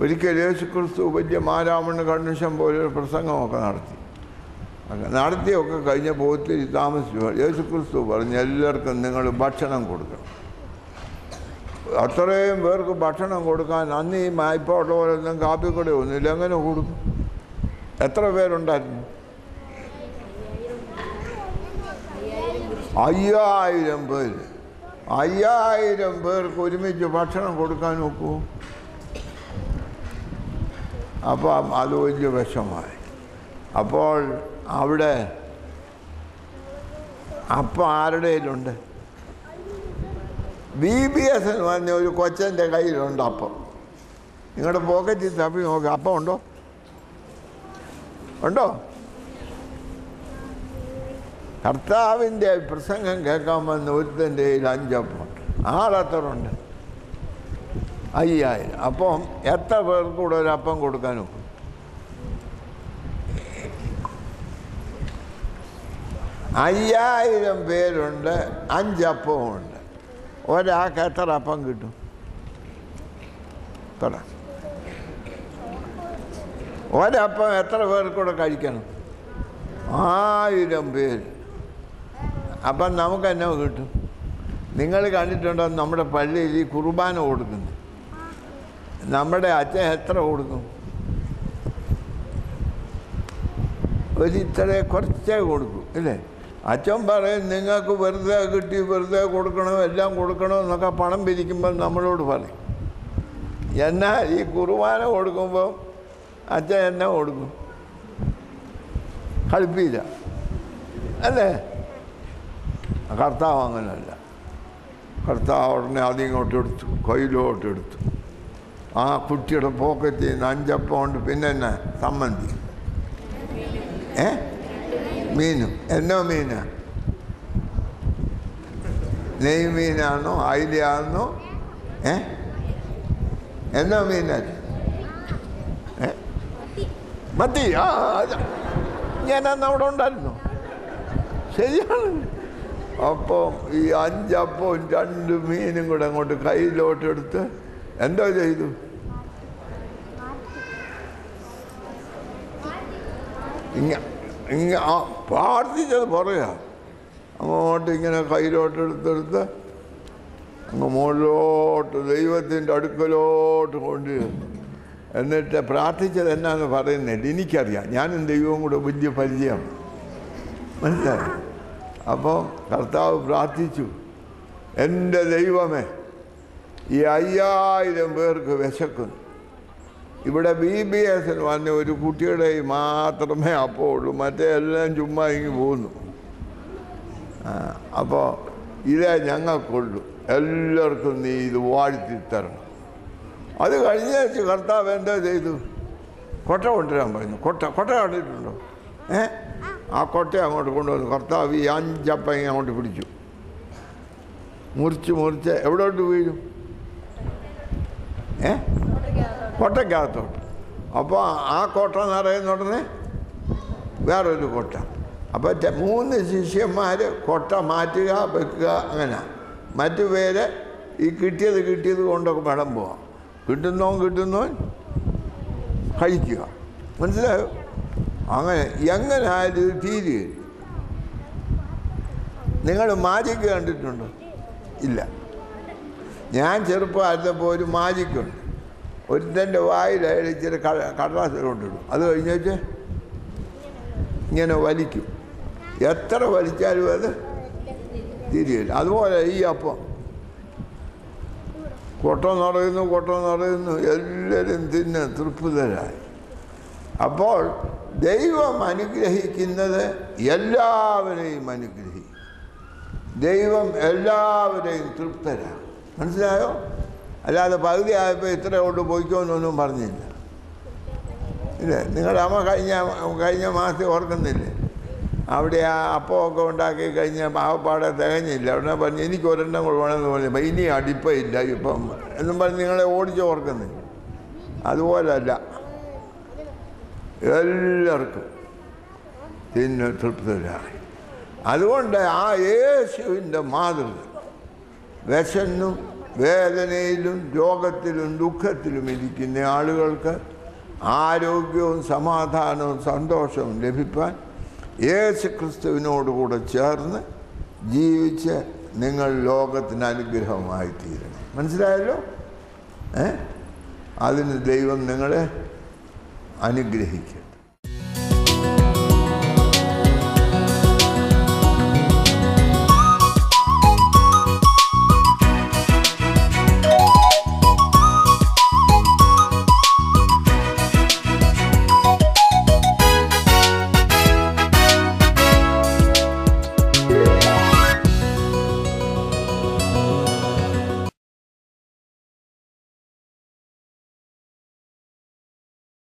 ഒരിക്കൽ യേശു ക്രിസ്തു വലിയ മാരാമണ്ണ് കൺവെൻഷൻ പോലെ ഒരു പ്രസംഗമൊക്കെ നടത്തി അങ്ങനെ നടത്തിയൊക്കെ കഴിഞ്ഞപ്പോൾ ഒത്തിരി താമസിച്ചു യേശു ക്രിസ്തു പറഞ്ഞു എല്ലാവർക്കും നിങ്ങൾ ഭക്ഷണം കൊടുക്കണം അത്രയും പേർക്ക് ഭക്ഷണം കൊടുക്കാൻ അന്ന് ഈ മായ്പോട്ട പോലെ ഒന്നും കാപ്പിക്കൂടെ ഒന്നുമില്ല എങ്ങനെ കൊടുക്കും എത്ര പേരുണ്ടായിരുന്നു അയ്യായിരം പേര് അയ്യായിരം പേർക്ക് ഒരുമിച്ച് ഭക്ഷണം കൊടുക്കാൻ നോക്കൂ അപ്പം അത് വലിയ വിഷമായി അപ്പോൾ അവിടെ അപ്പം ആരുടെ കയ്യിലുണ്ട് ബി ബി എസ് എന്ന് പറഞ്ഞ ഒരു കൊച്ചൻ്റെ കയ്യിലുണ്ട് അപ്പം നിങ്ങളുടെ പോക്കറ്റിൽ തപ്പി നോക്കി അപ്പം ഉണ്ടോ ഉണ്ടോ കർത്താവിൻ്റെ പ്രസംഗം കേൾക്കാൻ വന്ന ഒരുത്തൻ്റെ കയ്യിൽ അഞ്ചപ്പം ആളെത്ര ഉണ്ട് അയ്യായിരം അപ്പം എത്ര പേർക്ക് കൂടെ ഒരു അപ്പം കൊടുക്കാൻ ഒക്കും അയ്യായിരം പേരുണ്ട് അഞ്ചപ്പവും ഉണ്ട് ഒരാൾക്ക് എത്ര അപ്പം കിട്ടും പറ ഒരപ്പം എത്ര പേർക്കൂടെ കഴിക്കണം ആയിരം പേര് അപ്പം നമുക്ക് എന്നാ കിട്ടും നിങ്ങൾ കണ്ടിട്ടുണ്ടോ നമ്മുടെ പള്ളിയിൽ ഈ കുർബാന കൊടുക്കുന്നു നമ്മുടെ അച്ഛൻ എത്ര കൊടുക്കും ഒരു ഇത്ര കുറച്ചേ കൊടുക്കും ഇല്ലേ അച്ഛൻ പറയും നിങ്ങൾക്ക് വെറുതെ കിട്ടി വെറുതെ കൊടുക്കണം എല്ലാം കൊടുക്കണം എന്നൊക്കെ പണം പിരിക്കുമ്പോൾ നമ്മളോട് പറയും എന്നാൽ ഈ കുർബാന കൊടുക്കുമ്പോൾ അച്ഛൻ എന്നെ കൊടുക്കും കളിപ്പില്ല അല്ലേ കർത്താവ് അങ്ങനെയല്ല കർത്താവ് ഉടനെ അത് ഇങ്ങോട്ട് എടുത്തു കയ്യിലോട്ട് എടുത്തു ആ കുട്ടിയുടെ പോക്കറ്റിൽ നിന്ന് അഞ്ചപ്പം കൊണ്ട് പിന്നെ എന്നാ സമ്മന്തി ഏ മീനും എന്നോ മീനാ നെയ് മീനാണോ അയിലാണോ ഏ എന്നോ മീനാ ഏ മത്തി ആ അതാ. ഞാനന്ന് അവിടെ ഉണ്ടായിരുന്നു ശരിയാണ് അപ്പം ഈ അഞ്ചപ്പവും രണ്ട് മീനും കൂടെ അങ്ങോട്ട് കയ്യിലോട്ടെടുത്ത് എന്തോ ചെയ്തു ഇങ്ങ ഇങ്ങ ആ പ്രാർത്ഥിച്ചത് പറയാ അങ്ങോട്ട് ഇങ്ങനെ കയ്യിലോട്ടെടുത്തെടുത്ത് അങ്ങ് മുകളിലോട്ട് ദൈവത്തിൻ്റെ അടുക്കലോട്ട് കൊണ്ടുവരുന്നു എന്നിട്ട് പ്രാർത്ഥിച്ചത് എന്നാന്ന് പറയുന്നില്ല എനിക്കറിയാം ഞാനും ദൈവവും കൂടെ വലിയ പരിചയം മനസ്സിലായി അപ്പോൾ കർത്താവ് പ്രാർത്ഥിച്ചു എൻ്റെ ദൈവമേ ഈ അയ്യായിരം പേർക്ക് വിശക്കുന്നു ഇവിടെ ബി ബി എസിൽ വന്ന ഒരു കുട്ടിയുടെ മാത്രമേ അപ്പോൾ ഉള്ളൂ മറ്റേ എല്ലാം ചുമ്മാ ഇങ്ങ് പോകുന്നു അപ്പോൾ ഇതേ ഞങ്ങൾക്കുള്ളൂ എല്ലാവർക്കും നീ ഇത് വാഴ്ത്തി തരണം അത് കഴിഞ്ഞ വെച്ച് കർത്താവ് എന്താ ചെയ്തു കൊട്ട കൊണ്ടുവരാൻ പറഞ്ഞു കൊട്ട കൊട്ട കണ്ടിട്ടുണ്ടോ ഏ ആ കൊട്ട അങ്ങോട്ട് കൊണ്ടുവന്നു കർത്താവ് ഈ അഞ്ചപ്പം ഇങ്ങ് അങ്ങോട്ട് പിടിച്ചു മുറിച്ച് മുറിച്ച് എവിടോട്ട് വീഴും ഏ കൊട്ടയ്ക്കകത്തോട്ട് അപ്പോൾ ആ കോട്ട നിറയുന്ന ഉടനെ വേറൊരു കൊട്ട അപ്പോൾ ചെ- മൂന്ന് ശിഷ്യന്മാർ കൊട്ട മാറ്റുക വെക്കുക അങ്ങനെ മറ്റു പേര് ഈ കിട്ടിയത് കിട്ടിയത് കൊണ്ടൊക്കെ വേണം പോവാം കിട്ടുന്നവൻ കിട്ടുന്നവൻ കഴിക്കുക മനസ്സിലായോ അങ്ങനെ എങ്ങനെ ആയാലും ഇത് തീരുകയില്ല നിങ്ങൾ മാജിക്ക് കണ്ടിട്ടുണ്ടോ ഇല്ല ഞാൻ ചെറുപ്പമായിരുന്നപ്പോൾ ഒരു മാജിക്കുണ്ട് ഒരുത്തൻ്റെ വായിൽ അയാൾ ഇച്ചിരി കട- കടലാസ് കൊണ്ടിടും അത് കഴിഞ്ഞ് വെച്ച് ഇങ്ങനെ വലിക്കും എത്ര വലിച്ചാലും അത് തിരിയില്ല അതുപോലെ ഈ അപ്പം കൊട്ട നിറയുന്നു കൊട്ട നിറയുന്നു എല്ലാവരും തിന്ന് തൃപ്തരായി അപ്പോൾ ദൈവം അനുഗ്രഹിക്കുന്നത് എല്ലാവരെയും അനുഗ്രഹിക്കും ദൈവം എല്ലാവരെയും തൃപ്തരാകും മനസ്സിലായോ അല്ലാതെ പകുതി ആയപ്പോൾ ഇത്ര കൊണ്ട് പോയിക്കോന്നൊന്നും പറഞ്ഞില്ല ഇല്ലേ നിങ്ങളുടെ അമ്മ കഴിഞ്ഞ കഴിഞ്ഞ മാസം ഓർക്കുന്നില്ലേ അവിടെ ആ അപ്പമൊക്കെ ഉണ്ടാക്കി കഴിഞ്ഞ പാവപ്പാടെ തികഞ്ഞില്ല ഉടനെ പറഞ്ഞു എനിക്ക് ഒരെണ്ണം കൂടെ വേണമെന്ന് പറഞ്ഞു ഇനി അടിപ്പയില്ല ഇപ്പം എന്നും പറഞ്ഞ് നിങ്ങളെ ഓടിച്ച് ഓർക്കുന്നില്ല അതുപോലല്ല എല്ലാവർക്കും തിന്ന് തൃപ്തരായി അതുകൊണ്ട് ആ യേശുവിൻ്റെ മാതൃക വിശന്നു വേദനയിലും രോഗത്തിലും ദുഃഖത്തിലും ഇരിക്കുന്ന ആളുകൾക്ക് ആരോഗ്യവും സമാധാനവും സന്തോഷവും ലഭിപ്പാൻ യേശു ക്രിസ്തുവിനോടുകൂടെ ചേർന്ന് ജീവിച്ച് നിങ്ങൾ ലോകത്തിന് അനുഗ്രഹമായി തീരണം മനസ്സിലായല്ലോ ഏ അതിന് ദൈവം നിങ്ങളെ അനുഗ്രഹിക്കട്ടെ